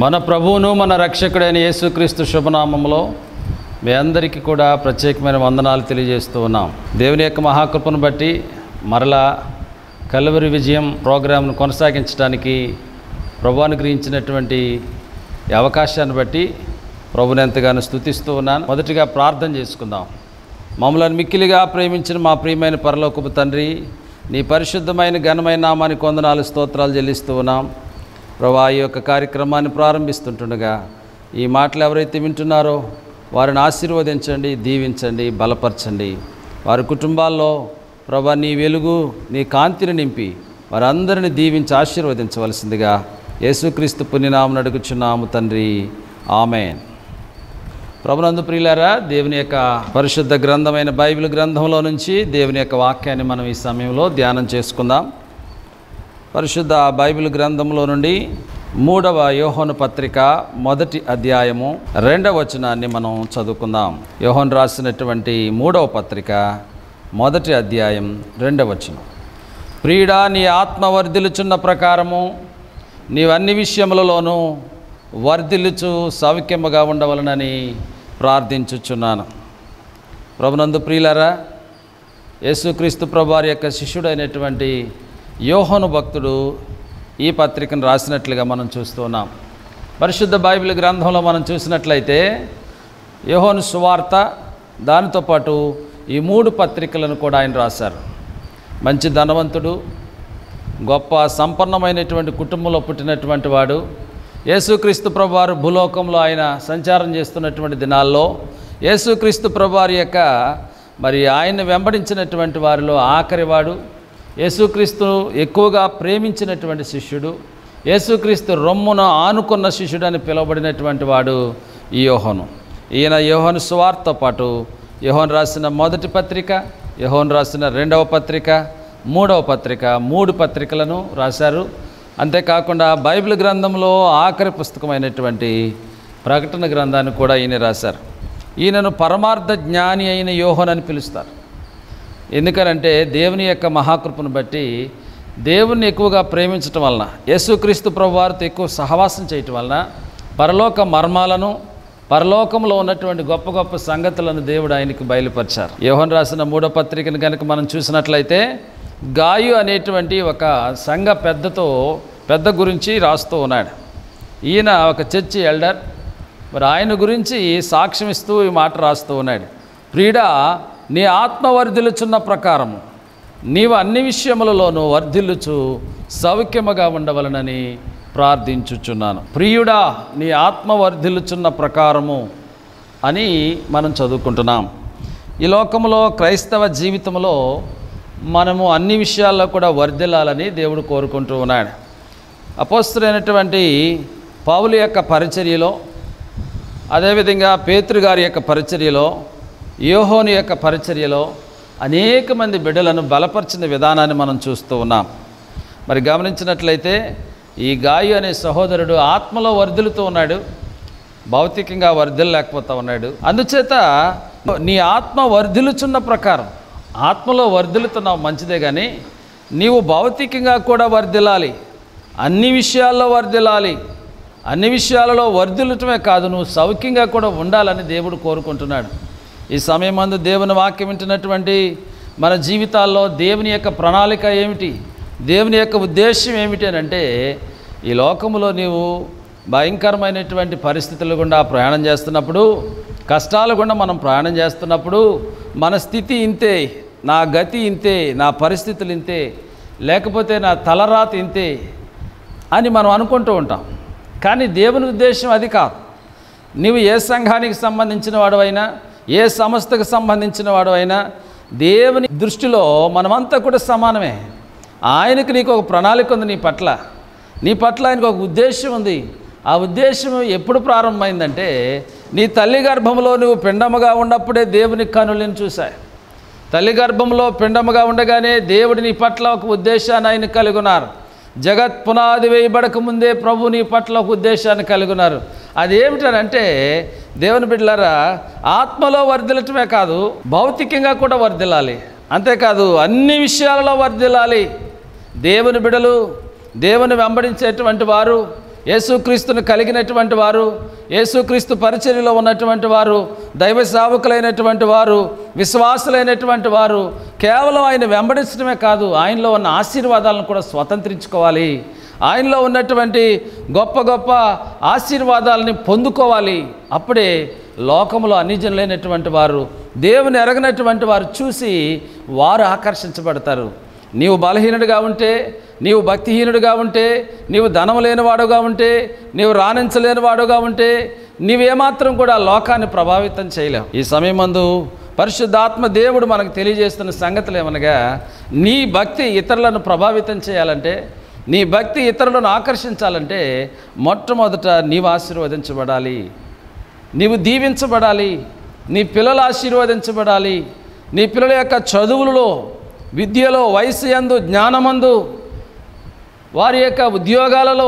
మన ప్రభువును మన రక్షకుడైన యేసుక్రీస్తు శుభనామంలో మీ అందరికీ కూడా ప్రత్యేకమైన వందనాలు తెలియజేస్తూ ఉన్నాం దేవుని యొక్క మహాకృపను బట్టి మరలా కలువరి విజయం ప్రోగ్రాంను కొనసాగించడానికి ప్రభు అనుగ్రహించినటువంటి ఈ అవకాశాన్ని బట్టి ప్రభుని ఎంతగానో స్థుతిస్తూ ఉన్నాను మొదటిగా ప్రార్థన చేసుకుందాం మమ్మల్ని మిక్కిలిగా ప్రేమించిన మా ప్రియమైన పరలోకపు తండ్రి నీ పరిశుద్ధమైన ఘనమైన నామానికి వందనాలు స్తోత్రాలు చెల్లిస్తూ ఉన్నాం ప్రభా ఈ యొక్క కార్యక్రమాన్ని ప్రారంభిస్తుంటుండగా ఈ మాటలు ఎవరైతే వింటున్నారో వారిని ఆశీర్వదించండి దీవించండి బలపరచండి వారి కుటుంబాల్లో ప్రభా నీ వెలుగు నీ కాంతిని నింపి వారందరిని దీవించి ఆశీర్వదించవలసిందిగా యేసుక్రీస్తు పుణ్యనామను అడుగుచున్నాము తండ్రి ఆమెన్ ప్రభునందు ప్రియులారా దేవుని యొక్క పరిశుద్ధ గ్రంథమైన బైబిల్ గ్రంథంలో నుంచి దేవుని యొక్క వాక్యాన్ని మనం ఈ సమయంలో ధ్యానం చేసుకుందాం పరిశుద్ధ బైబిల్ గ్రంథంలో నుండి మూడవ యోహోను పత్రిక మొదటి అధ్యాయము రెండవ వచనాన్ని మనం చదువుకుందాం యోహోన్ రాసినటువంటి మూడవ పత్రిక మొదటి అధ్యాయం రెండవ వచనం ప్రియుడా నీ ఆత్మ వర్ధిల్చున్న ప్రకారము నీవన్ని విషయములలోనూ వర్ధిల్లుచు సౌఖ్యముగా ఉండవలనని ప్రార్థించుచున్నాను ప్రభునందు ప్రియులారా యేసుక్రీస్తు ప్రభువారి యొక్క శిష్యుడైనటువంటి యోహోను భక్తుడు ఈ పత్రికను రాసినట్లుగా మనం చూస్తూ ఉన్నాం పరిశుద్ధ బైబిల్ గ్రంథంలో మనం చూసినట్లయితే యోహోను సువార్త దానితో పాటు ఈ మూడు పత్రికలను కూడా ఆయన రాశారు మంచి ధనవంతుడు గొప్ప సంపన్నమైనటువంటి కుటుంబంలో పుట్టినటువంటి వాడు యేసుక్రీస్తు ప్రభువారు భూలోకంలో ఆయన సంచారం చేస్తున్నటువంటి దినాల్లో యేసుక్రీస్తు ప్రభువారి యొక్క మరి ఆయన వెంబడించినటువంటి వారిలో ఆఖరివాడు యేసుక్రీస్తు ఎక్కువగా ప్రేమించినటువంటి శిష్యుడు యేసుక్రీస్తు రొమ్మును ఆనుకున్న శిష్యుడు అని పిలువబడినటువంటి వాడు ఈ యోహోను ఈయన యోహోను సువార్తతో పాటు యోహోన్ రాసిన మొదటి పత్రిక యోహోన్ రాసిన రెండవ పత్రిక మూడవ పత్రిక మూడు పత్రికలను రాశారు అంతేకాకుండా బైబిల్ గ్రంథంలో ఆఖరి పుస్తకమైనటువంటి ప్రకటన గ్రంథాన్ని కూడా ఈయన రాశారు ఈయనను పరమార్థ జ్ఞాని అయిన యోహన్ అని పిలుస్తారు ఎందుకనంటే దేవుని యొక్క మహాకృపను బట్టి దేవుణ్ణి ఎక్కువగా ప్రేమించటం వలన యేసుక్రీస్తు ప్రభు వారితో ఎక్కువ సహవాసం చేయటం వలన పరలోక మర్మాలను పరలోకంలో ఉన్నటువంటి గొప్ప గొప్ప సంగతులను దేవుడు ఆయనకి బయలుపరిచారు యోహన్ రాసిన మూడో పత్రికను కనుక మనం చూసినట్లయితే గాయు అనేటువంటి ఒక సంఘ పెద్దతో పెద్ద గురించి రాస్తూ ఉన్నాడు ఈయన ఒక చర్చి ఎల్డర్ మరి ఆయన గురించి సాక్ష్యం ఇస్తూ ఈ మాట రాస్తూ ఉన్నాడు ప్రీడా నీ ఆత్మ వర్ధిల్లుచున్న ప్రకారము నీవు అన్ని విషయములలోనూ వర్ధిల్లుచు సౌఖ్యముగా ఉండవలనని ప్రార్థించుచున్నాను ప్రియుడా నీ ఆత్మ వర్ధిల్లుచున్న ప్రకారము అని మనం చదువుకుంటున్నాం ఈ లోకంలో క్రైస్తవ జీవితంలో మనము అన్ని విషయాల్లో కూడా వర్ధిల్లాలని దేవుడు కోరుకుంటూ ఉన్నాడు అపోస్తులైనటువంటి పౌలు యొక్క పరిచర్యలో అదేవిధంగా పేతృ గారి యొక్క పరిచర్యలో యోహోని యొక్క పరిచర్యలో అనేక మంది బిడ్డలను బలపరిచిన విధానాన్ని మనం చూస్తూ ఉన్నాం మరి గమనించినట్లయితే ఈ గాయు అనే సహోదరుడు ఆత్మలో వర్ధిల్లుతూ ఉన్నాడు భౌతికంగా వర్ధిల్లలేకపోతూ ఉన్నాడు అందుచేత నీ ఆత్మ వర్ధిల్లుచున్న ప్రకారం ఆత్మలో వర్ధిల్లుతున్నావు మంచిదే కానీ నీవు భౌతికంగా కూడా వర్ధిల్లాలి అన్ని విషయాల్లో వర్ధిల్లాలి అన్ని విషయాలలో వర్ధిల్లటమే కాదు నువ్వు సౌఖ్యంగా కూడా ఉండాలని దేవుడు కోరుకుంటున్నాడు ఈ సమయం మందు దేవుని వాక్యం వింటున్నటువంటి మన జీవితాల్లో దేవుని యొక్క ప్రణాళిక ఏమిటి దేవుని యొక్క ఉద్దేశం ఏమిటి అని అంటే ఈ లోకములో నీవు భయంకరమైనటువంటి పరిస్థితుల గుండా ప్రయాణం చేస్తున్నప్పుడు కష్టాల గుండా మనం ప్రయాణం చేస్తున్నప్పుడు మన స్థితి ఇంతే నా గతి ఇంతే నా పరిస్థితులు ఇంతే లేకపోతే నా తలరాత ఇంతే అని మనం అనుకుంటూ ఉంటాం కానీ దేవుని ఉద్దేశం అది కాదు నీవు ఏ సంఘానికి సంబంధించిన వాడవైనా ఏ సంస్థకు సంబంధించిన వాడవైనా దేవుని దృష్టిలో మనమంతా కూడా సమానమే ఆయనకి నీకు ఒక ప్రణాళిక ఉంది నీ పట్ల నీ పట్ల ఆయనకు ఒక ఉద్దేశం ఉంది ఆ ఉద్దేశం ఎప్పుడు ప్రారంభమైందంటే నీ తల్లి గర్భంలో నువ్వు పిండముగా ఉన్నప్పుడే దేవుని కనులను చూశాయి తల్లి గర్భంలో పిండముగా ఉండగానే దేవుడు నీ పట్ల ఒక ఉద్దేశాన్ని ఆయన కలిగి ఉన్నారు జగత్ పునాది వేయబడక ముందే ప్రభు నీ పట్ల ఒక ఉద్దేశాన్ని కలిగి ఉన్నారు అదేమిటనంటే దేవుని బిడ్డలారా ఆత్మలో వర్ధిల్లటమే కాదు భౌతికంగా కూడా వర్ధిల్లాలి అంతేకాదు అన్ని విషయాలలో వర్ధిల్లాలి దేవుని బిడలు దేవుని వెంబడించేటువంటి వారు యేసుక్రీస్తును కలిగినటువంటి వారు యేసుక్రీస్తు పరిచర్యలో ఉన్నటువంటి వారు దైవ సేవకులైనటువంటి వారు విశ్వాసులైనటువంటి వారు కేవలం ఆయన వెంబడించడమే కాదు ఆయనలో ఉన్న ఆశీర్వాదాలను కూడా స్వతంత్రించుకోవాలి ఆయనలో ఉన్నటువంటి గొప్ప గొప్ప ఆశీర్వాదాలని పొందుకోవాలి అప్పుడే లోకములో అన్యజనులైనటువంటి వారు దేవుని ఎరగనటువంటి వారు చూసి వారు ఆకర్షించబడతారు నీవు బలహీనుడిగా ఉంటే నీవు భక్తిహీనుడిగా ఉంటే నీవు ధనం లేనివాడుగా ఉంటే నీవు రాణించలేనివాడుగా ఉంటే నీవేమాత్రం కూడా లోకాన్ని ప్రభావితం చేయలేవు ఈ సమయం మందు పరిశుద్ధాత్మ దేవుడు మనకు తెలియజేస్తున్న సంగతులు ఏమనగా నీ భక్తి ఇతరులను ప్రభావితం చేయాలంటే నీ భక్తి ఇతరులను ఆకర్షించాలంటే మొట్టమొదట నీవు ఆశీర్వదించబడాలి నీవు దీవించబడాలి నీ పిల్లలు ఆశీర్వదించబడాలి నీ పిల్లల యొక్క చదువులలో విద్యలో వయసు యందు జ్ఞానమందు వారి యొక్క ఉద్యోగాలలో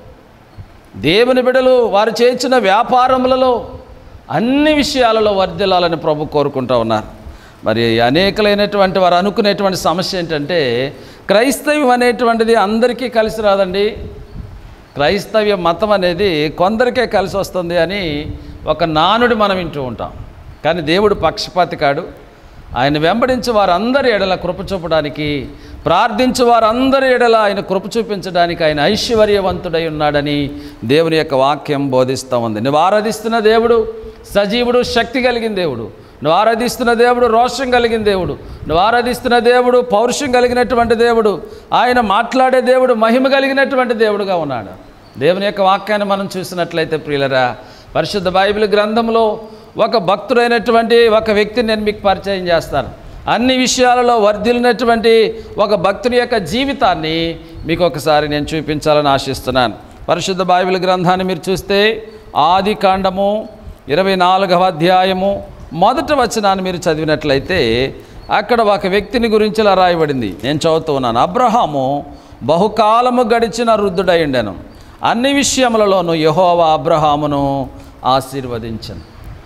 దేవుని బిడలు వారు చేయించిన వ్యాపారములలో అన్ని విషయాలలో వర్ధిల్లాలని ప్రభు కోరుకుంటూ ఉన్నారు మరి అనేకలైనటువంటి వారు అనుకునేటువంటి సమస్య ఏంటంటే క్రైస్తవ్యం అనేటువంటిది అందరికీ కలిసి రాదండి క్రైస్తవ్య మతం అనేది కొందరికే కలిసి వస్తుంది అని ఒక నానుడి మనం వింటూ ఉంటాం కానీ దేవుడు పక్షపాతి కాడు ఆయన వెంబడించి వారందరి ఎడల కృప చూపడానికి ప్రార్థించి వారందరి ఎడల ఆయన కృప చూపించడానికి ఆయన ఐశ్వర్యవంతుడై ఉన్నాడని దేవుని యొక్క వాక్యం బోధిస్తూ ఉంది నువ్వు ఆరాధిస్తున్న దేవుడు సజీవుడు శక్తి కలిగిన దేవుడు నువ్వు ఆరాధిస్తున్న దేవుడు రోషం కలిగిన దేవుడు నువ్వు ఆరాధిస్తున్న దేవుడు పౌరుషం కలిగినటువంటి దేవుడు ఆయన మాట్లాడే దేవుడు మహిమ కలిగినటువంటి దేవుడుగా ఉన్నాడు దేవుని యొక్క వాక్యాన్ని మనం చూసినట్లయితే ప్రియులరా పరిశుద్ధ బైబిల్ గ్రంథంలో ఒక భక్తుడైనటువంటి ఒక వ్యక్తిని నేను మీకు పరిచయం చేస్తాను అన్ని విషయాలలో వర్ధిల్లినటువంటి ఒక భక్తుని యొక్క జీవితాన్ని మీకు ఒకసారి నేను చూపించాలని ఆశిస్తున్నాను పరిశుద్ధ బైబిల్ గ్రంథాన్ని మీరు చూస్తే ఆది కాండము ఇరవై నాలుగవ అధ్యాయము మొదటి వచనాన్ని మీరు చదివినట్లయితే అక్కడ ఒక వ్యక్తిని గురించి ఇలా రాయబడింది నేను చదువుతూ ఉన్నాను అబ్రహాము బహుకాలము గడిచిన వృద్ధుడై ఉండెను అన్ని విషయములలోనూ యెహోవా అబ్రహామును ఆశీర్వదించను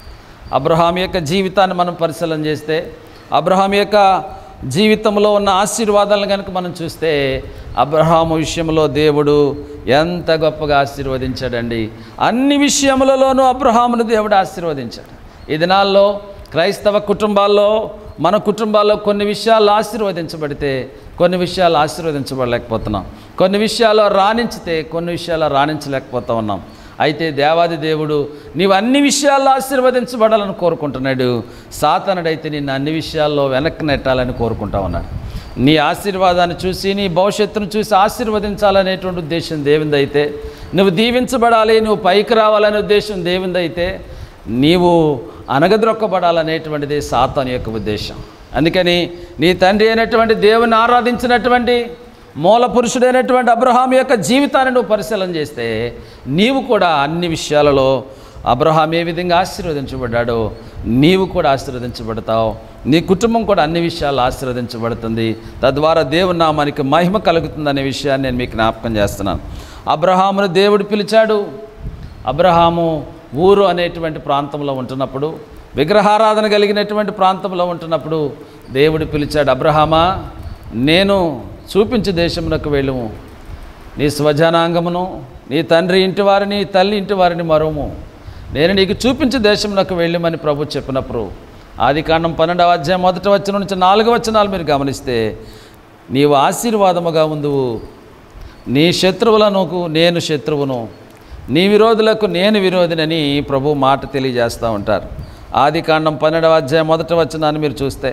అబ్రహాం యొక్క జీవితాన్ని మనం పరిశీలన చేస్తే అబ్రహాం యొక్క జీవితంలో ఉన్న ఆశీర్వాదాలను కనుక మనం చూస్తే అబ్రహాము విషయంలో దేవుడు ఎంత గొప్పగా ఆశీర్వదించాడండి అన్ని విషయములలోనూ అబ్రహామును దేవుడు ఆశీర్వదించాడు ఈ దినాల్లో క్రైస్తవ కుటుంబాల్లో మన కుటుంబాల్లో కొన్ని విషయాలు ఆశీర్వదించబడితే కొన్ని విషయాలు ఆశీర్వదించబడలేకపోతున్నాం కొన్ని విషయాల్లో రాణించితే కొన్ని విషయాల్లో రాణించలేకపోతా ఉన్నాం అయితే దేవాది దేవుడు నీవు అన్ని విషయాల్లో ఆశీర్వదించబడాలని కోరుకుంటున్నాడు సాతనుడైతే నిన్ను అన్ని విషయాల్లో వెనక్కి నెట్టాలని కోరుకుంటా ఉన్నాడు నీ ఆశీర్వాదాన్ని చూసి నీ భవిష్యత్తును చూసి ఆశీర్వదించాలనేటువంటి ఉద్దేశం దేవుందైతే నువ్వు దీవించబడాలి నువ్వు పైకి రావాలనే ఉద్దేశం దేవుందైతే నీవు అనగద్రొక్కబడాలనేటువంటిది సాతాను యొక్క ఉద్దేశం అందుకని నీ తండ్రి అయినటువంటి దేవుని ఆరాధించినటువంటి మూల పురుషుడైనటువంటి అబ్రహాం యొక్క జీవితాన్ని నువ్వు పరిశీలన చేస్తే నీవు కూడా అన్ని విషయాలలో అబ్రహాం ఏ విధంగా ఆశీర్వదించబడ్డాడో నీవు కూడా ఆశీర్వదించబడతావు నీ కుటుంబం కూడా అన్ని విషయాలు ఆశీర్వదించబడుతుంది తద్వారా దేవుని నామానికి మహిమ కలుగుతుందనే విషయాన్ని నేను మీకు జ్ఞాపకం చేస్తున్నాను అబ్రహామును దేవుడు పిలిచాడు అబ్రహాము ఊరు అనేటువంటి ప్రాంతంలో ఉంటున్నప్పుడు విగ్రహారాధన కలిగినటువంటి ప్రాంతంలో ఉంటున్నప్పుడు దేవుడు పిలిచాడు అబ్రహామా నేను చూపించు దేశమునకు వెళ్ళుము నీ స్వజనాంగమును నీ తండ్రి ఇంటి వారిని తల్లి ఇంటి వారిని మరుము నేను నీకు చూపించు దేశమునకు వెళ్ళమని ప్రభు చెప్పినప్పుడు ఆది కాండం పన్నెండవ అధ్యాయం మొదటి వచ్చిన నుంచి నాలుగు వచనాలు మీరు గమనిస్తే నీవు ఆశీర్వాదముగా ఉందువు నీ శత్రువులకు నేను శత్రువును నీ విరోధులకు నేను విరోధినని ప్రభు మాట తెలియజేస్తూ ఉంటారు ఆది కాండం పన్నెండవ అధ్యాయం మొదటి వచనాన్ని మీరు చూస్తే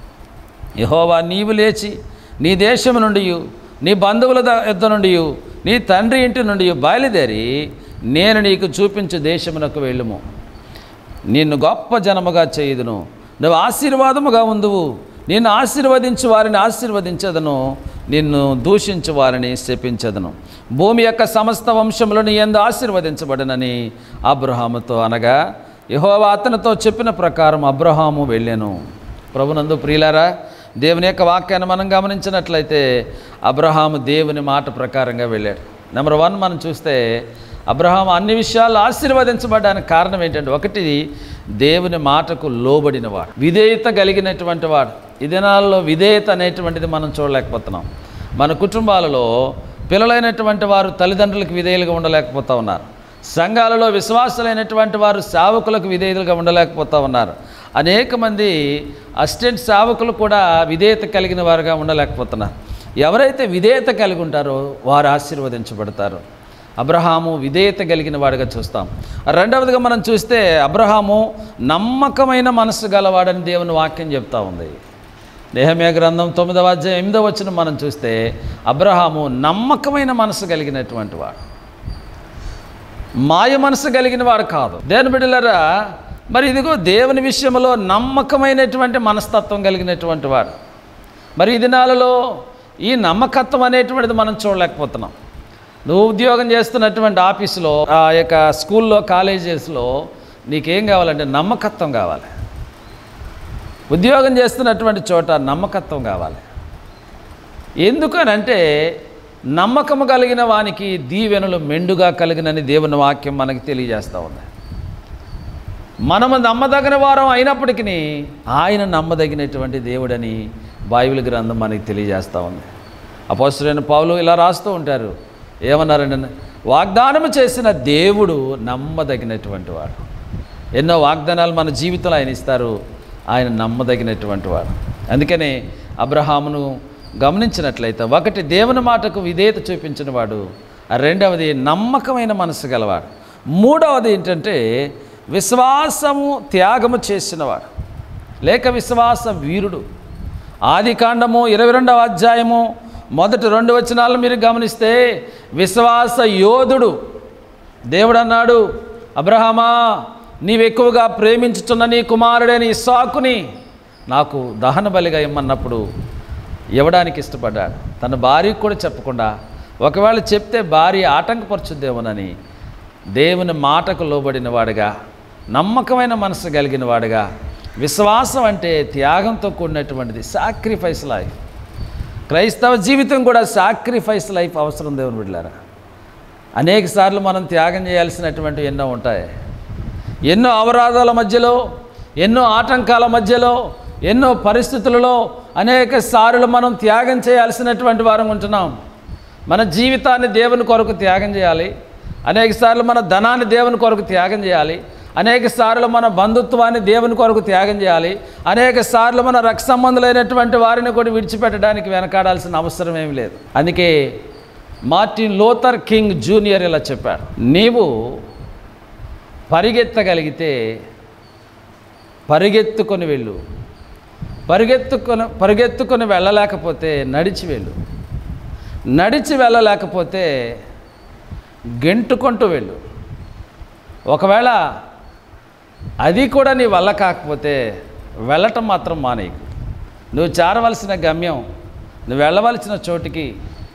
యహోవా నీవు లేచి నీ దేశం నుండి నీ బంధువుల ద- యొద్ద నుండి నీ తండ్రి ఇంటి నుండి బయలుదేరి నేను నీకు చూపించు దేశమునకు వెళ్ళుము నిన్ను గొప్ప జనముగా చేయుదును నువ్వు ఆశీర్వాదముగా ఉందువు నిన్ను ఆశీర్వదించు వారిని ఆశీర్వదించదను నిన్ను దూషించు వారిని శపించదను భూమి యొక్క సమస్త వంశములను ఎందు ఆశీర్వదించబడనని అబ్రహాముతో అనగా యెహోవా అతనితో చెప్పిన ప్రకారం అబ్రహాము వెళ్ళాను ప్రభునందు ప్రియులారా దేవుని యొక్క వాక్యాన్ని మనం గమనించినట్లయితే అబ్రహాము దేవుని మాట ప్రకారంగా వెళ్ళాడు నెంబర్ వన్ మనం చూస్తే అబ్రహాం అన్ని విషయాలు ఆశీర్వదించబడడానికి కారణం ఏంటంటే ఒకటి దేవుని మాటకు లోబడినవాడు విధేయత కలిగినటువంటి వాడు ఈ దినాల్లో విధేయత అనేటువంటిది మనం చూడలేకపోతున్నాం మన కుటుంబాలలో పిల్లలైనటువంటి వారు తల్లిదండ్రులకు విధేయులుగా ఉండలేకపోతూ ఉన్నారు సంఘాలలో విశ్వాసులైనటువంటి వారు సేవకులకు విధేయులుగా ఉండలేకపోతూ ఉన్నారు అనేక మంది అసిస్టెంట్ సేవకులు కూడా విధేయత కలిగిన వారుగా ఉండలేకపోతున్నారు ఎవరైతే విధేయత కలిగి ఉంటారో వారు ఆశీర్వదించబడతారు అబ్రహాము విధేయత కలిగిన వాడిగా చూస్తాం రెండవదిగా మనం చూస్తే అబ్రహాము నమ్మకమైన మనసు గలవాడని దేవుని వాక్యం చెప్తా ఉంది నేహమ్య గ్రంథం తొమ్మిదవ అధ్యాయం ఎనిమిదవ వచ్చిన మనం చూస్తే అబ్రహాము నమ్మకమైన మనసు కలిగినటువంటి వాడు మాయ మనసు కలిగిన వాడు కాదు దేవుని బిడ్డలరా మరి ఇదిగో దేవుని విషయంలో నమ్మకమైనటువంటి మనస్తత్వం కలిగినటువంటి వాడు మరి ఈ దినాలలో ఈ నమ్మకత్వం అనేటువంటిది మనం చూడలేకపోతున్నాం నువ్వు ఉద్యోగం చేస్తున్నటువంటి ఆఫీసులో ఆ యొక్క స్కూల్లో కాలేజెస్లో నీకేం కావాలంటే నమ్మకత్వం కావాలి ఉద్యోగం చేస్తున్నటువంటి చోట నమ్మకత్వం కావాలి ఎందుకనంటే నమ్మకము కలిగిన వానికి దీవెనలు మెండుగా కలిగినని దేవుని వాక్యం మనకి తెలియజేస్తూ ఉంది మనము నమ్మదగిన వారం అయినప్పటికీ ఆయన నమ్మదగినటువంటి దేవుడని బైబిల్ గ్రంథం మనకి తెలియజేస్తూ ఉంది అపోసరైన పౌలు ఇలా రాస్తూ ఉంటారు ఏమన్నారంటే వాగ్దానము చేసిన దేవుడు నమ్మదగినటువంటి వాడు ఎన్నో వాగ్దానాలు మన జీవితంలో ఆయన ఇస్తారు ఆయన నమ్మదగినటువంటి వాడు అందుకనే అబ్రహామును గమనించినట్లయితే ఒకటి దేవుని మాటకు విధేయత చూపించిన వాడు రెండవది నమ్మకమైన మనసు గలవాడు మూడవది ఏంటంటే విశ్వాసము త్యాగము చేసినవాడు లేక విశ్వాస వీరుడు ఆది కాండము ఇరవై రెండవ అధ్యాయము మొదటి రెండు వచనాలు మీరు గమనిస్తే విశ్వాస యోధుడు దేవుడు అన్నాడు అబ్రహమా నీవు ఎక్కువగా ప్రేమించుతున్న నీ కుమారుడైన ఇస్సాకుని నాకు దహన బలిగా ఇమ్మన్నప్పుడు ఇవ్వడానికి ఇష్టపడ్డాడు తన భార్యకు కూడా చెప్పకుండా ఒకవేళ చెప్తే భార్య ఆటంకపరచుద్దేమోనని దేవుని మాటకు లోబడిన వాడుగా నమ్మకమైన మనసు కలిగిన వాడుగా విశ్వాసం అంటే త్యాగంతో కూడినటువంటిది సాక్రిఫైస్ లైఫ్ క్రైస్తవ జీవితం కూడా సాక్రిఫైస్ లైఫ్ అవసరం దేవుని బిడ్డలారా అనేక సార్లు మనం త్యాగం చేయాల్సినటువంటి ఎన్నో ఉంటాయి ఎన్నో అవరాధాల మధ్యలో ఎన్నో ఆటంకాల మధ్యలో ఎన్నో పరిస్థితులలో అనేక సార్లు మనం త్యాగం చేయాల్సినటువంటి వారం ఉంటున్నాం మన జీవితాన్ని దేవుని కొరకు త్యాగం చేయాలి అనేక సార్లు మన ధనాన్ని దేవుని కొరకు త్యాగం చేయాలి అనేక సార్లు మన బంధుత్వాన్ని దేవుని కొరకు త్యాగం చేయాలి అనేక సార్లు మన రక్త సంబంధులైనటువంటి వారిని కూడా విడిచిపెట్టడానికి వెనకాడాల్సిన అవసరం ఏమి లేదు అందుకే మార్టిన్ లోథర్ కింగ్ జూనియర్ ఇలా చెప్పాడు నీవు పరిగెత్తగలిగితే పరిగెత్తుకొని వెళ్ళు పరిగెత్తుకొని పరిగెత్తుకొని వెళ్ళలేకపోతే నడిచి వెళ్ళు నడిచి వెళ్ళలేకపోతే గెంటుకుంటూ వెళ్ళు ఒకవేళ అది కూడా నీ వల్ల కాకపోతే వెళ్ళటం మాత్రం మానేయకు నువ్వు చేరవలసిన గమ్యం నువ్వు వెళ్ళవలసిన చోటికి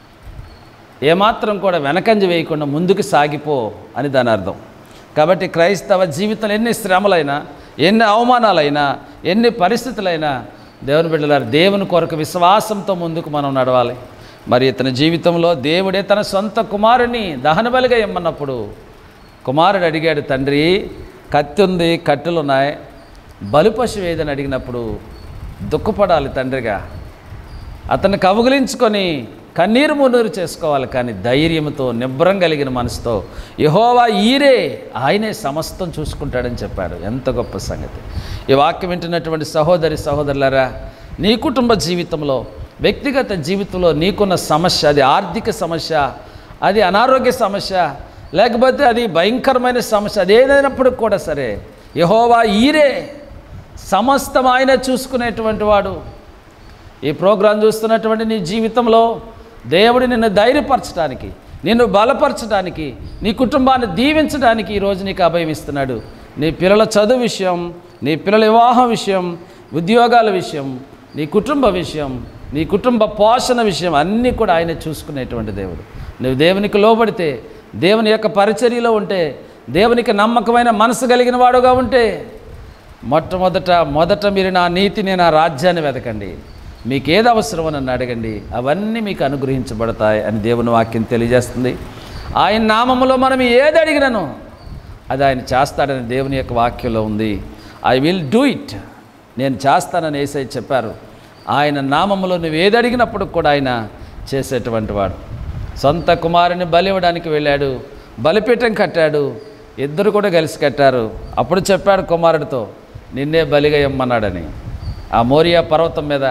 ఏమాత్రం కూడా వెనకంజ వేయకుండా ముందుకు సాగిపో అని దాని అర్థం కాబట్టి క్రైస్తవ జీవితంలో ఎన్ని శ్రమలైనా ఎన్ని అవమానాలైనా ఎన్ని పరిస్థితులైనా దేవుని బిడ్డలారు దేవుని కొరకు విశ్వాసంతో ముందుకు మనం నడవాలి మరి ఇతని జీవితంలో దేవుడే తన సొంత కుమారుని దహనబలిగా ఇమ్మన్నప్పుడు కుమారుడు అడిగాడు తండ్రి కత్తి ఉంది కట్టెలు ఉన్నాయి బలిపశువు ఏదని అడిగినప్పుడు దుఃఖపడాలి తండ్రిగా అతన్ని కవుగిలించుకొని కన్నీరు మున్నీరు చేసుకోవాలి కానీ ధైర్యంతో నిబ్రం కలిగిన మనసుతో యహోవా ఈరే ఆయనే సమస్తం చూసుకుంటాడని చెప్పాడు ఎంత గొప్ప సంగతి ఈ వాక్యం వింటున్నటువంటి సహోదరి సహోదరులారా నీ కుటుంబ జీవితంలో వ్యక్తిగత జీవితంలో నీకున్న సమస్య అది ఆర్థిక సమస్య అది అనారోగ్య సమస్య లేకపోతే అది భయంకరమైన సమస్య అది ఏదైనప్పటికి కూడా సరే యహోవా ఈరే సమస్తం ఆయన చూసుకునేటువంటి వాడు ఈ ప్రోగ్రాం చూస్తున్నటువంటి నీ జీవితంలో దేవుడు నిన్ను ధైర్యపరచడానికి నిన్ను బలపరచడానికి నీ కుటుంబాన్ని దీవించడానికి ఈరోజు నీకు అభయం ఇస్తున్నాడు నీ పిల్లల చదువు విషయం నీ పిల్లల వివాహం విషయం ఉద్యోగాల విషయం నీ కుటుంబ విషయం నీ కుటుంబ పోషణ విషయం అన్నీ కూడా ఆయన చూసుకునేటువంటి దేవుడు నువ్వు దేవునికి లోబడితే దేవుని యొక్క పరిచర్యలో ఉంటే దేవునికి నమ్మకమైన మనసు కలిగిన వాడుగా ఉంటే మొట్టమొదట మొదట మీరు నా నీతిని నా రాజ్యాన్ని వెతకండి మీకు ఏది అవసరమో నన్ను అడగండి అవన్నీ మీకు అనుగ్రహించబడతాయి అని దేవుని వాక్యం తెలియజేస్తుంది ఆయన నామములో మనం ఏది అడిగినను అది ఆయన చేస్తాడని దేవుని యొక్క వాక్యంలో ఉంది ఐ విల్ డూ ఇట్ నేను చేస్తానని ఏసై చెప్పారు ఆయన నామములో నువ్వు ఏది అడిగినప్పుడు కూడా ఆయన చేసేటువంటి వాడు సొంత కుమారుని బలి ఇవ్వడానికి వెళ్ళాడు బలిపీఠం కట్టాడు ఇద్దరు కూడా కలిసి కట్టారు అప్పుడు చెప్పాడు కుమారుడితో నిన్నే బలిగా ఇమ్మన్నాడని ఆ మోరియా పర్వతం మీద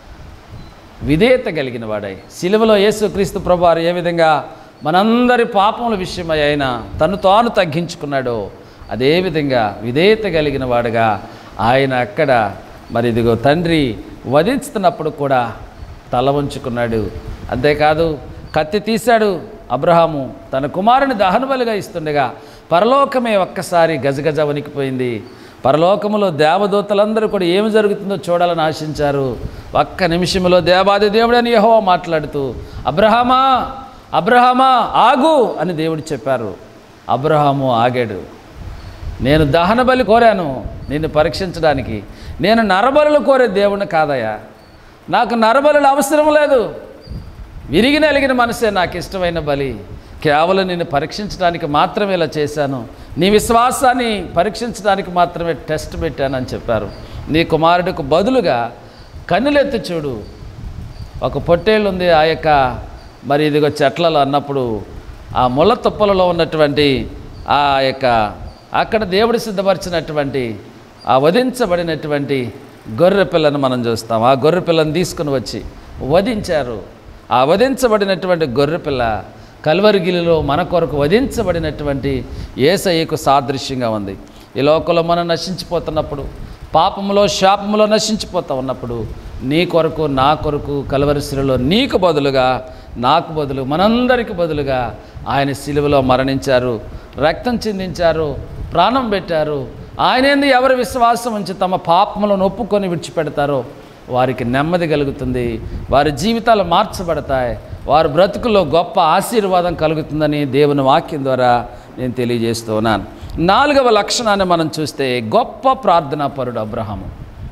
విధేయత కలిగిన వాడై సిలువలో యేసుక్రీస్తు ప్రభువారు ఏ విధంగా మనందరి పాపముల విషయమై ఆయన తను తాను తగ్గించుకున్నాడో అదేవిధంగా విధేయత కలిగిన వాడుగా ఆయన అక్కడ మరి ఇదిగో తండ్రి వధిస్తున్నప్పుడు కూడా తల వంచుకున్నాడు అంతేకాదు కత్తి తీశాడు అబ్రహాము తన కుమారుని దహనబలిగా ఇస్తుండగా పరలోకమే ఒక్కసారి గజగజ వణికిపోయింది పరలోకములో దేవదూతలందరూ కూడా ఏమి జరుగుతుందో చూడాలని ఆశించారు ఒక్క నిమిషంలో దేవాది దేవుడని యహో మాట్లాడుతూ అబ్రహామా అబ్రహామా ఆగు అని దేవుడు చెప్పారు అబ్రహాము ఆగాడు నేను దహన బలి కోరాను నిన్ను పరీక్షించడానికి నేను నరబలులు కోరే దేవుణ్ణి కాదయ్యా నాకు నరబలులు అవసరం లేదు విరిగి నలిగిన మనసే నాకు ఇష్టమైన బలి కేవలం నిన్ను పరీక్షించడానికి మాత్రమే ఇలా చేశాను నీ విశ్వాసాన్ని పరీక్షించడానికి మాత్రమే టెస్ట్ పెట్టానని చెప్పారు నీ కుమారుడికి బదులుగా కన్నులెత్తి చూడు ఒక పొట్టేళ్ళు ఉంది ఆ యొక్క మరి ఇదిగో చెట్లలో అన్నప్పుడు ఆ ముళ్ళ తుప్పలలో ఉన్నటువంటి ఆ యొక్క అక్కడ దేవుడు సిద్ధపరిచినటువంటి ఆ వధించబడినటువంటి గొర్రె పిల్లను మనం చూస్తాం ఆ గొర్రె పిల్లను తీసుకుని వచ్చి వధించారు ఆ వధించబడినటువంటి గొర్రె పిల్ల కల్వరిగిలిలో మన కొరకు వధించబడినటువంటి ఏసయ్యకు సాదృశ్యంగా ఉంది ఈ లోకంలో మనం నశించిపోతున్నప్పుడు పాపములో శాపములో నశించిపోతా ఉన్నప్పుడు నీ కొరకు నా కొరకు కలవరిశిలలో నీకు బదులుగా నాకు బదులు మనందరికి బదులుగా ఆయన సిలువలో మరణించారు రక్తం చిందించారు ప్రాణం పెట్టారు ఆయనేంది ఎవరి విశ్వాసం ఉంచి తమ పాపములను ఒప్పుకొని విడిచిపెడతారో వారికి నెమ్మది కలుగుతుంది వారి జీవితాలు మార్చబడతాయి వారి బ్రతుకుల్లో గొప్ప ఆశీర్వాదం కలుగుతుందని దేవుని వాక్యం ద్వారా నేను తెలియజేస్తూ ఉన్నాను నాలుగవ లక్షణాన్ని మనం చూస్తే గొప్ప ప్రార్థనా పరుడు అబ్రహాము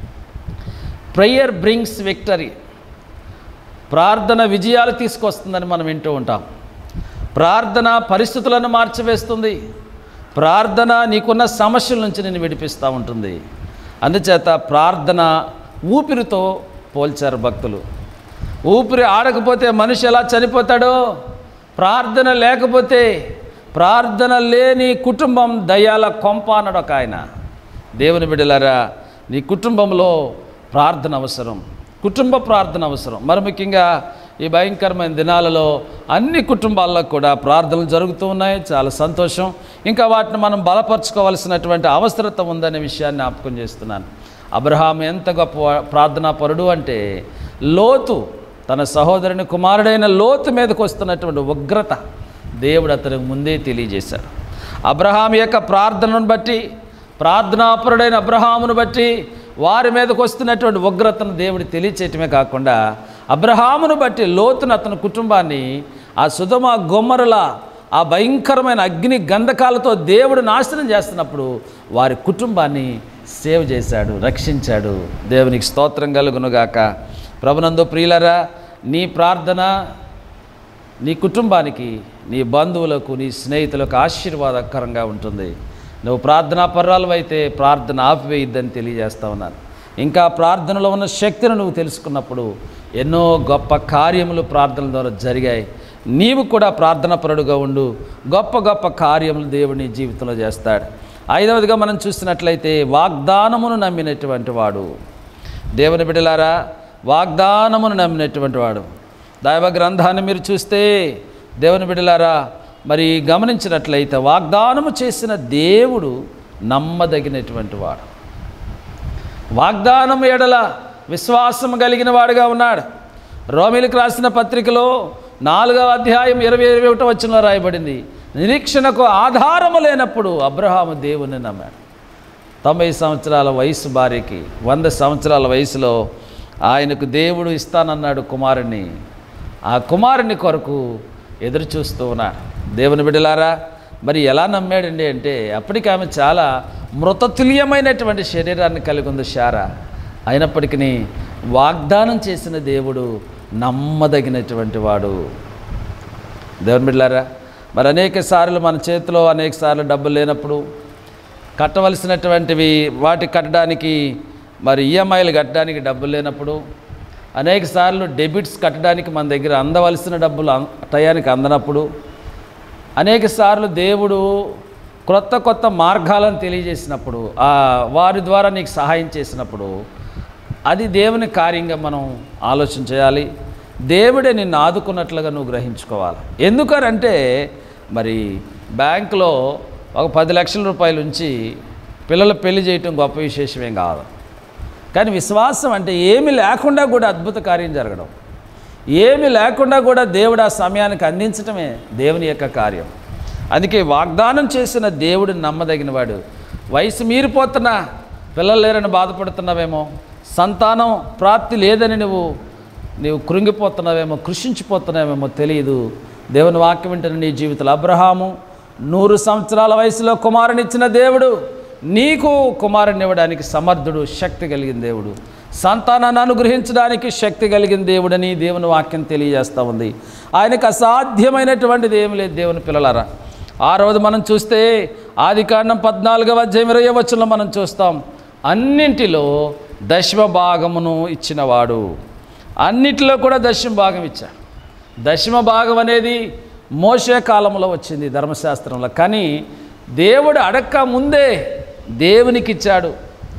ప్రేయర్ బ్రింగ్స్ విక్టరీ ప్రార్థన విజయాలు తీసుకొస్తుందని మనం వింటూ ఉంటాం ప్రార్థన పరిస్థితులను మార్చివేస్తుంది ప్రార్థన నీకున్న సమస్యల నుంచి నేను విడిపిస్తూ ఉంటుంది అందుచేత ప్రార్థన ఊపిరితో పోల్చారు భక్తులు ఊపిరి ఆడకపోతే మనిషి ఎలా చనిపోతాడో ప్రార్థన లేకపోతే ప్రార్థన లేని కుటుంబం దయాల కొంప అన్నాడు ఒక ఆయన దేవుని బిడ్డలారా నీ కుటుంబంలో ప్రార్థన అవసరం కుటుంబ ప్రార్థన అవసరం మరి ముఖ్యంగా ఈ భయంకరమైన దినాలలో అన్ని కుటుంబాల్లో కూడా ప్రార్థనలు జరుగుతూ ఉన్నాయి చాలా సంతోషం ఇంకా వాటిని మనం బలపరచుకోవాల్సినటువంటి అవసరత ఉందనే విషయాన్ని జ్ఞాపకం చేస్తున్నాను అబ్రహాం ఎంత గొప్ప ప్రార్థనా పరుడు అంటే లోతు తన సహోదరుని కుమారుడైన లోతు మీదకు వస్తున్నటువంటి ఉగ్రత దేవుడు అతనికి ముందే తెలియజేశాడు అబ్రహాం యొక్క ప్రార్థనను బట్టి ప్రార్థనాపరుడైన అబ్రహామును బట్టి వారి మీదకు వస్తున్నటువంటి ఉగ్రతను దేవుడు తెలియచేయటమే కాకుండా అబ్రహామును బట్టి లోతును అతని కుటుంబాన్ని ఆ సుధమ గొమ్మరుల ఆ భయంకరమైన అగ్ని గంధకాలతో దేవుడు నాశనం చేస్తున్నప్పుడు వారి కుటుంబాన్ని సేవ్ చేశాడు రక్షించాడు దేవునికి స్తోత్రం కలుగునుగాక ప్రభునందు ప్రియులరా నీ ప్రార్థన నీ కుటుంబానికి నీ బంధువులకు నీ స్నేహితులకు ఆశీర్వాదకరంగా ఉంటుంది నువ్వు ప్రార్థనా పర్రాలు అయితే ప్రార్థన ఆపివేయద్దని తెలియజేస్తా ఉన్నాను ఇంకా ప్రార్థనలో ఉన్న శక్తిని నువ్వు తెలుసుకున్నప్పుడు ఎన్నో గొప్ప కార్యములు ప్రార్థనల ద్వారా జరిగాయి నీవు కూడా ప్రార్థనాపరుడుగా ఉండు గొప్ప గొప్ప కార్యములు దేవుడు నీ జీవితంలో చేస్తాడు ఐదవదిగా మనం చూసినట్లయితే వాగ్దానమును నమ్మినటువంటి వాడు దేవుని బిడ్డలారా వాగ్దానమును నమ్మినటువంటి వాడు దైవ గ్రంథాన్ని మీరు చూస్తే దేవుని బిడ్డలారా మరి గమనించినట్లయితే వాగ్దానము చేసిన దేవుడు నమ్మదగినటువంటి వాడు వాగ్దానం ఎడల విశ్వాసం కలిగిన వాడుగా ఉన్నాడు రోమిలకు రాసిన పత్రికలో నాలుగవ అధ్యాయం ఇరవై ఇరవై ఒకటో వచ్చిన రాయబడింది నిరీక్షణకు ఆధారము లేనప్పుడు అబ్రహాము దేవుని నమ్మాడు తొంభై సంవత్సరాల వయసు భార్యకి వంద సంవత్సరాల వయసులో ఆయనకు దేవుడు ఇస్తానన్నాడు కుమారుణ్ణి ఆ కుమారుని కొరకు ఎదురు చూస్తూ ఉన్నాడు దేవుని బిడ్డలారా మరి ఎలా నమ్మాడండి అంటే అప్పటికి ఆమె చాలా మృతతుల్యమైనటువంటి శరీరాన్ని కలిగి ఉంది శారా అయినప్పటికీ వాగ్దానం చేసిన దేవుడు నమ్మదగినటువంటి వాడు దేవుని బిడ్డలారా మరి అనేక సార్లు మన చేతిలో అనేక సార్లు డబ్బులు లేనప్పుడు కట్టవలసినటువంటివి వాటి కట్టడానికి మరి ఈఎంఐలు కట్టడానికి డబ్బులు లేనప్పుడు అనేక సార్లు డెబిట్స్ కట్టడానికి మన దగ్గర అందవలసిన డబ్బులు అం- టయానికి అందనప్పుడు అనేక సార్లు దేవుడు క్రొత్త కొత్త మార్గాలను తెలియజేసినప్పుడు ఆ వారి ద్వారా నీకు సహాయం చేసినప్పుడు అది దేవుని కార్యంగా మనం ఆలోచన చేయాలి దేవుడే నిన్ను ఆదుకున్నట్లుగా నువ్వు గ్రహించుకోవాలి ఎందుకనంటే మరి బ్యాంకులో ఒక పది లక్షల రూపాయలు ఉంచి పిల్లల పెళ్లి చేయటం గొప్ప విశేషమేం కాదు కానీ విశ్వాసం అంటే ఏమి లేకుండా కూడా అద్భుత కార్యం జరగడం ఏమి లేకుండా కూడా దేవుడు ఆ సమయానికి అందించటమే దేవుని యొక్క కార్యం అందుకే వాగ్దానం చేసిన దేవుడు నమ్మదగినవాడు వయసు మీరిపోతున్నా పిల్లలు లేరని బాధపడుతున్నావేమో సంతానం ప్రాప్తి లేదని నువ్వు నీవు కృంగిపోతున్నావేమో కృషించిపోతున్నావేమో తెలియదు దేవుని వాక్యం వింటున్న నీ జీవితంలో అబ్రహాము నూరు సంవత్సరాల వయసులో కుమారునిచ్చిన దేవుడు నీకు కుమారుని ఇవ్వడానికి సమర్థుడు శక్తి కలిగిన దేవుడు సంతానాన్ని అనుగ్రహించడానికి శక్తి కలిగిన దేవుడని దేవుని వాక్యం తెలియజేస్తూ ఉంది ఆయనకు అసాధ్యమైనటువంటిది ఏమి లేదు దేవుని పిల్లలారా ఆ రోజు మనం చూస్తే ఆది కాండం పద్నాలుగవ అధ్యాయం ఇరవై వచనంలో మనం చూస్తాం అన్నింటిలో దశమ భాగమును ఇచ్చినవాడు అన్నిటిలో కూడా దశమ భాగం ఇచ్చాడు దశమ భాగం అనేది మోసే కాలంలో వచ్చింది ధర్మశాస్త్రంలో కానీ దేవుడు అడక్క ముందే దేవునికి ఇచ్చాడు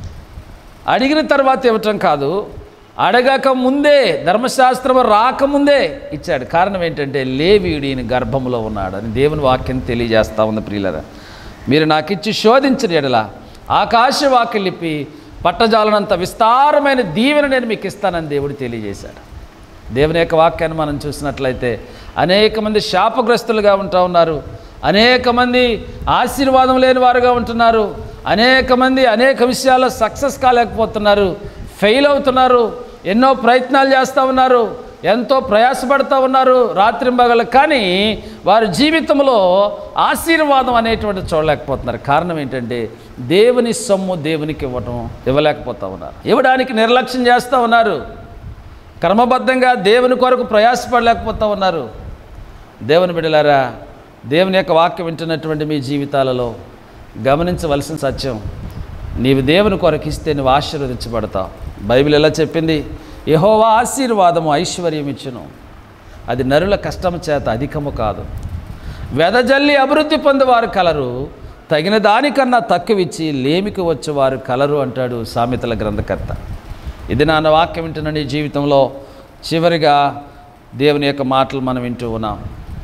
అడిగిన తర్వాత ఇవ్వటం కాదు అడగక ముందే ధర్మశాస్త్రం రాకముందే ఇచ్చాడు కారణం ఏంటంటే లేవీయుడు ఈయన గర్భంలో ఉన్నాడు అని దేవుని వాక్యం తెలియజేస్తా ఉంది ప్రియులరా మీరు నాకు ఇచ్చి శోధించిన ఎడల ఆకాశ వాక్యలిపి పట్టజాలనంత విస్తారమైన దీవెన నేను మీకు ఇస్తానని దేవుడు తెలియజేశాడు దేవుని యొక్క వాక్యాన్ని మనం చూసినట్లయితే అనేక మంది శాపగ్రస్తులుగా ఉంటా ఉన్నారు అనేక మంది ఆశీర్వాదం లేని వారుగా ఉంటున్నారు అనేక మంది అనేక విషయాల్లో సక్సెస్ కాలేకపోతున్నారు ఫెయిల్ అవుతున్నారు ఎన్నో ప్రయత్నాలు చేస్తూ ఉన్నారు ఎంతో ప్రయాసపడుతూ ఉన్నారు రాత్రింబగలు కానీ వారి జీవితంలో ఆశీర్వాదం అనేటువంటి చూడలేకపోతున్నారు కారణం ఏంటంటే దేవుని సొమ్ము దేవునికి ఇవ్వటం ఇవ్వలేకపోతా ఉన్నారు ఇవ్వడానికి నిర్లక్ష్యం చేస్తూ ఉన్నారు క్రమబద్ధంగా దేవుని కొరకు ప్రయాసపడలేకపోతూ ఉన్నారు దేవుని బిడలారా దేవుని యొక్క వాక్యం వింటున్నటువంటి మీ జీవితాలలో గమనించవలసిన సత్యం నీవు దేవుని కొరకు ఇస్తే నువ్వు ఆశీర్వదించబడతావు బైబిల్ ఎలా చెప్పింది యహోవా ఆశీర్వాదము ఐశ్వర్యం ఇచ్చును అది నరుల కష్టము చేత అధికము కాదు వెదజల్లి అభివృద్ధి పొందేవారు కలరు తగిన దానికన్నా తక్కువిచ్చి లేమికి వచ్చేవారు కలరు అంటాడు సామెతల గ్రంథకర్త ఇది నాన్న వాక్యం వింటున్న నీ జీవితంలో చివరిగా దేవుని యొక్క మాటలు మనం వింటూ ఉన్నాం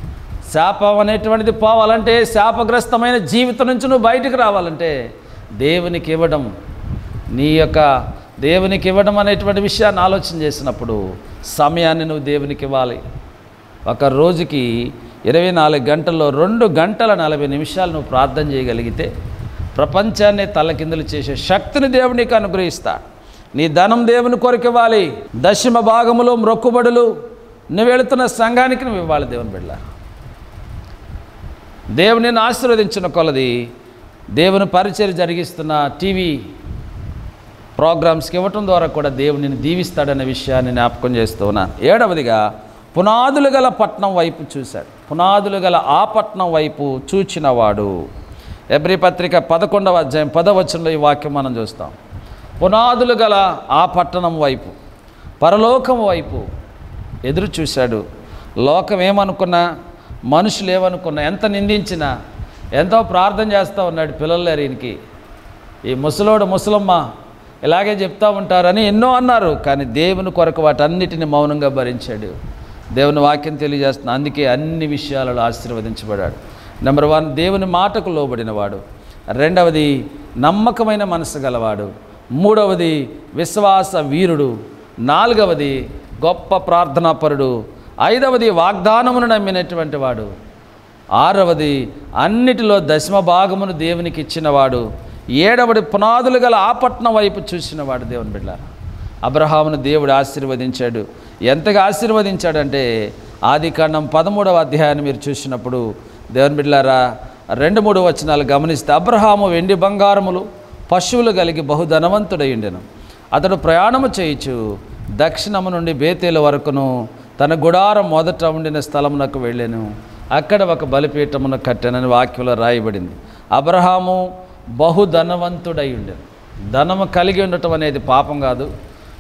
శాపం అనేటువంటిది పోవాలంటే శాపగ్రస్తమైన జీవితం నుంచి నువ్వు బయటకు రావాలంటే దేవునికి ఇవ్వడం నీ యొక్క దేవునికి ఇవ్వడం అనేటువంటి విషయాన్ని ఆలోచన చేసినప్పుడు సమయాన్ని నువ్వు దేవునికి ఇవ్వాలి ఒక రోజుకి ఇరవై నాలుగు గంటల్లో రెండు గంటల నలభై నిమిషాలు నువ్వు ప్రార్థన చేయగలిగితే ప్రపంచాన్ని తలకిందులు చేసే శక్తిని దేవుడు నీకు అనుగ్రహిస్తా నీ ధనం దేవుని కొరకు ఇవ్వాలి దశమ భాగములో మ్రొక్కుబడులు నువ్వు వెళుతున్న సంఘానికి నువ్వు ఇవ్వాలి దేవుని బిడ్డ దేవుని ఆశీర్వదించిన కొలది దేవుని పరిచయం జరిగిస్తున్న టీవీ ప్రోగ్రామ్స్కి ఇవ్వటం ద్వారా కూడా దేవుడిని దీవిస్తాడనే విషయాన్ని జ్ఞాపకం చేస్తూ ఉన్నాను ఏడవదిగా పునాదులు గల పట్నం వైపు చూశాడు పునాదులు గల ఆ పట్నం వైపు చూచినవాడు ఎబ్రి పత్రిక పదకొండవ అధ్యాయం పదవచనంలో ఈ వాక్యం మనం చూస్తాం పునాదులు గల ఆ పట్టణం వైపు పరలోకం వైపు ఎదురు చూశాడు లోకం ఏమనుకున్నా మనుషులు ఏమనుకున్నా ఎంత నిందించినా ఎంతో ప్రార్థన చేస్తూ ఉన్నాడు పిల్లలు లేరు ఈయనకి ఈ ముసలోడు ముసలమ్మ ఇలాగే చెప్తా ఉంటారని ఎన్నో అన్నారు కానీ దేవుని కొరకు వాటన్నిటిని మౌనంగా భరించాడు దేవుని వాక్యం తెలియజేస్తున్నా అందుకే అన్ని విషయాలలో ఆశీర్వదించబడాడు నెంబర్ వన్ దేవుని మాటకు లోబడినవాడు రెండవది నమ్మకమైన మనసు గలవాడు మూడవది విశ్వాస వీరుడు నాలుగవది గొప్ప ప్రార్థనాపరుడు ఐదవది వాగ్దానమును నమ్మినటువంటి వాడు ఆరవది అన్నిటిలో దశమ భాగమును దేవునికి ఇచ్చినవాడు ఏడవది పునాదులు గల ఆపట్నం వైపు చూసినవాడు దేవుని బిడ్డ అబ్రహామును దేవుడు ఆశీర్వదించాడు ఎంతగా ఆశీర్వదించాడంటే ఆది కాండం పదమూడవ అధ్యాయాన్ని మీరు చూసినప్పుడు దేవుని బిడ్డారా రెండు మూడు వచనాలు గమనిస్తే అబ్రహాము వెండి బంగారములు పశువులు కలిగి బహుధనవంతుడయ్యుండెను అతడు ప్రయాణము చేయించు దక్షిణము నుండి బేతేల వరకును తన గుడారం మొదట ఉండిన స్థలమునకు వెళ్ళాను అక్కడ ఒక బలిపీఠమును కట్టానని వాక్యంలో రాయబడింది అబ్రహాము బహుధనవంతుడై ఉండెను ధనము కలిగి ఉండటం అనేది పాపం కాదు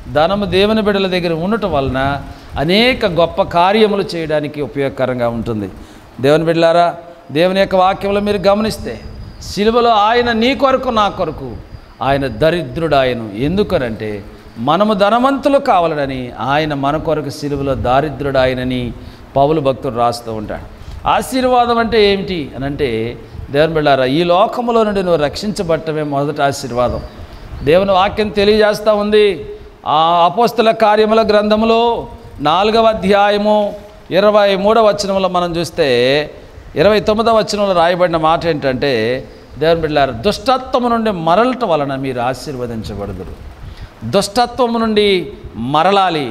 ధనము దేవుని బిడ్డల దగ్గర ఉండటం వలన అనేక గొప్ప కార్యములు చేయడానికి ఉపయోగకరంగా ఉంటుంది దేవుని బిడ్డలారా దేవుని యొక్క వాక్యంలో మీరు గమనిస్తే సిలువలో ఆయన నీ కొరకు నా కొరకు ఆయన దరిద్రుడు ఆయన ఎందుకనంటే మనము ధనవంతులు కావాలని ఆయన మన కొరకు సిలువలో దారిద్రుడు ఆయనని పౌలు భక్తుడు రాస్తూ ఉంటాడు ఆశీర్వాదం అంటే ఏమిటి అని అంటే దేవుని బిళ్ళారా ఈ లోకములో నుండి నువ్వు రక్షించబట్టమే మొదటి ఆశీర్వాదం దేవుని వాక్యం తెలియజేస్తూ ఉంది ఆ అపోస్తుల కార్యముల గ్రంథములో నాలుగవ అధ్యాయము ఇరవై మూడవ వచనంలో మనం చూస్తే ఇరవై తొమ్మిదవ వచనంలో రాయబడిన మాట ఏంటంటే దేవుని బిడ్డారు దుష్టత్వము నుండి మరలటం వలన మీరు ఆశీర్వదించబడదురు దుష్టత్వము నుండి మరలాలి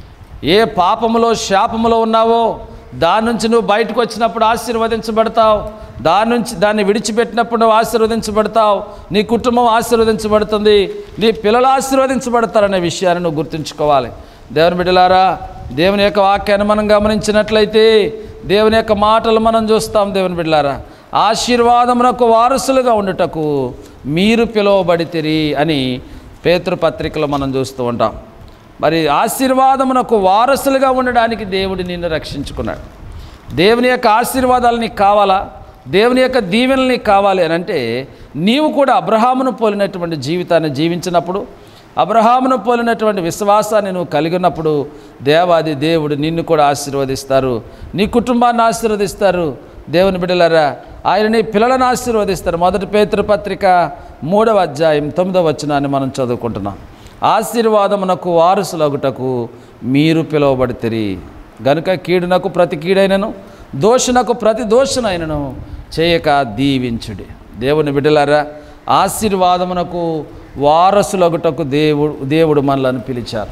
ఏ పాపములో శాపములో ఉన్నావో దాని నుంచి నువ్వు బయటకు వచ్చినప్పుడు ఆశీర్వదించబడతావు దాని నుంచి దాన్ని విడిచిపెట్టినప్పుడు నువ్వు ఆశీర్వదించబడతావు నీ కుటుంబం ఆశీర్వదించబడుతుంది నీ పిల్లలు ఆశీర్వదించబడతారనే విషయాన్ని నువ్వు గుర్తుంచుకోవాలి దేవుని బిడ్డలారా దేవుని యొక్క వాక్యాన్ని మనం గమనించినట్లయితే దేవుని యొక్క మాటలు మనం చూస్తాం దేవుని బిడ్డలారా ఆశీర్వాదమునకు వారసులుగా ఉండుటకు మీరు పిలువబడితిరి అని పేతృపత్రికలో మనం చూస్తూ ఉంటాం మరి ఆశీర్వాదమునకు వారసులుగా ఉండడానికి దేవుడు నిన్ను రక్షించుకున్నాడు దేవుని యొక్క ఆశీర్వాదాలు నీకు కావాలా దేవుని యొక్క దీవెనలు నీకు కావాలి అని అంటే నీవు కూడా అబ్రహామును పోలినటువంటి జీవితాన్ని జీవించినప్పుడు అబ్రహామును పోలినటువంటి విశ్వాసాన్ని నువ్వు కలిగి ఉన్నప్పుడు దేవాది దేవుడు నిన్ను కూడా ఆశీర్వదిస్తారు నీ కుటుంబాన్ని ఆశీర్వదిస్తారు దేవుని బిడ్డలారా ఆయన నీ పిల్లలను ఆశీర్వదిస్తారు మొదటి పేతృపత్రిక మూడవ అధ్యాయం తొమ్మిదవ వచనాన్ని మనం చదువుకుంటున్నాం ఆశీర్వాదమునకు వారసులగుటకు మీరు పిలువబడితిరి గనుక కీడునకు ప్రతి కీడైనను దోషునకు ప్రతి దోషునైనను చేయక దీవించుడి దేవుని బిడ్డలారా ఆశీర్వాదమునకు వారసులగుటకు దేవుడు దేవుడు మనలను పిలిచారు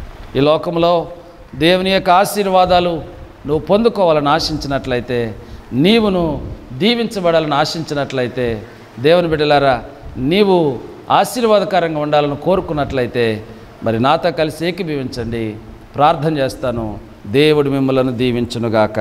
ఈ లోకంలో దేవుని యొక్క ఆశీర్వాదాలు నువ్వు పొందుకోవాలని ఆశించినట్లయితే నీవును దీవించబడాలని ఆశించినట్లయితే దేవుని బిడ్డలారా నీవు ఆశీర్వాదకరంగా ఉండాలని కోరుకున్నట్లయితే మరి నాతో కలిసి ఏకీభవించండి ప్రార్థన చేస్తాను దేవుడు మిమ్మలను దీవించునుగాక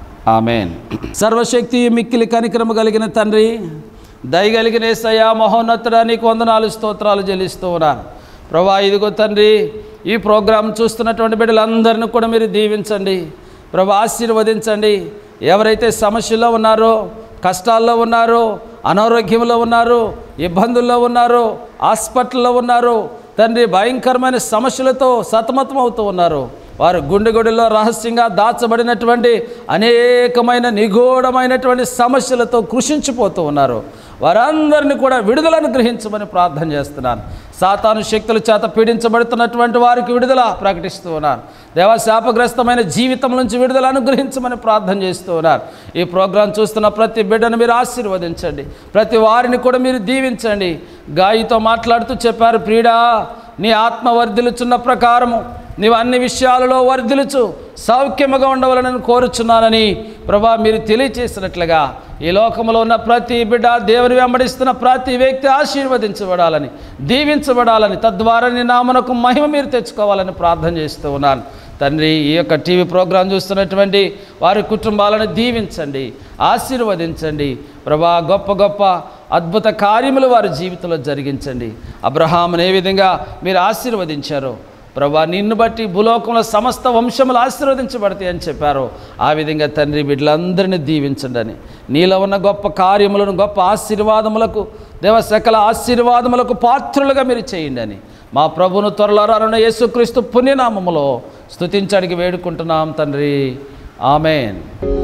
ఆమెన్ సర్వశక్తి మిక్కిలి కనికరము కలిగిన తండ్రి దయగలిగిన ఏసయ్యా మహోన్నతుడా నీకు వందనాలు స్తోత్రాలు చెల్లిస్తూ ఉన్నాను ప్రభా ఇదిగో తండ్రి ఈ ప్రోగ్రాం చూస్తున్నటువంటి బిడ్డలందరినీ కూడా మీరు దీవించండి ప్రభా ఆశీర్వదించండి ఎవరైతే సమస్యల్లో ఉన్నారో కష్టాల్లో ఉన్నారో అనారోగ్యంలో ఉన్నారు ఇబ్బందుల్లో ఉన్నారు హాస్పిటల్లో ఉన్నారు తండ్రి భయంకరమైన సమస్యలతో సతమతం అవుతూ ఉన్నారు వారు గుండె గుడిలో రహస్యంగా దాచబడినటువంటి అనేకమైన నిగూఢమైనటువంటి సమస్యలతో కృషించిపోతూ ఉన్నారు వారందరిని కూడా విడుదలను గ్రహించమని ప్రార్థన చేస్తున్నాను సాతాను శక్తుల చేత పీడించబడుతున్నటువంటి వారికి విడుదల ప్రకటిస్తూ ఉన్నాను దేవ శాపగ్రస్తమైన జీవితం నుంచి విడుదల అనుగ్రహించమని ప్రార్థన చేస్తూ ఉన్నారు ఈ ప్రోగ్రాం చూస్తున్న ప్రతి బిడ్డను మీరు ఆశీర్వదించండి ప్రతి వారిని కూడా మీరు దీవించండి గాయితో మాట్లాడుతూ చెప్పారు ప్రీడా నీ ఆత్మ వర్ధిల్చున్న ప్రకారము నీవు అన్ని విషయాలలో వర్ధిలుచు సౌఖ్యముగా ఉండవాలని కోరుచున్నానని ప్రభా మీరు తెలియచేసినట్లుగా ఈ లోకంలో ఉన్న ప్రతి బిడ్డ దేవుని వెంబడిస్తున్న ప్రతి వ్యక్తి ఆశీర్వదించబడాలని దీవించబడాలని తద్వారా నీ నామనకు మహిమ మీరు తెచ్చుకోవాలని ప్రార్థన చేస్తూ ఉన్నాను తండ్రి ఈ యొక్క టీవీ ప్రోగ్రాం చూస్తున్నటువంటి వారి కుటుంబాలను దీవించండి ఆశీర్వదించండి ప్రభా గొప్ప గొప్ప అద్భుత కార్యములు వారి జీవితంలో జరిగించండి అబ్రహామును ఏ విధంగా మీరు ఆశీర్వదించారో ప్రభా నిన్ను బట్టి భూలోకంలో సమస్త వంశములు ఆశీర్వదించబడతాయి అని చెప్పారు ఆ విధంగా తండ్రి బిడ్డలందరినీ దీవించండి అని నీలో ఉన్న గొప్ప కార్యములను గొప్ప ఆశీర్వాదములకు దేవ సకల ఆశీర్వాదములకు పాత్రులుగా మీరు చేయండి అని మా ప్రభును త్వరలో రానున్న యేసుక్రీస్తు పుణ్యనామములో స్తుతించడికి వేడుకుంటున్నాం తండ్రి ఆమెన్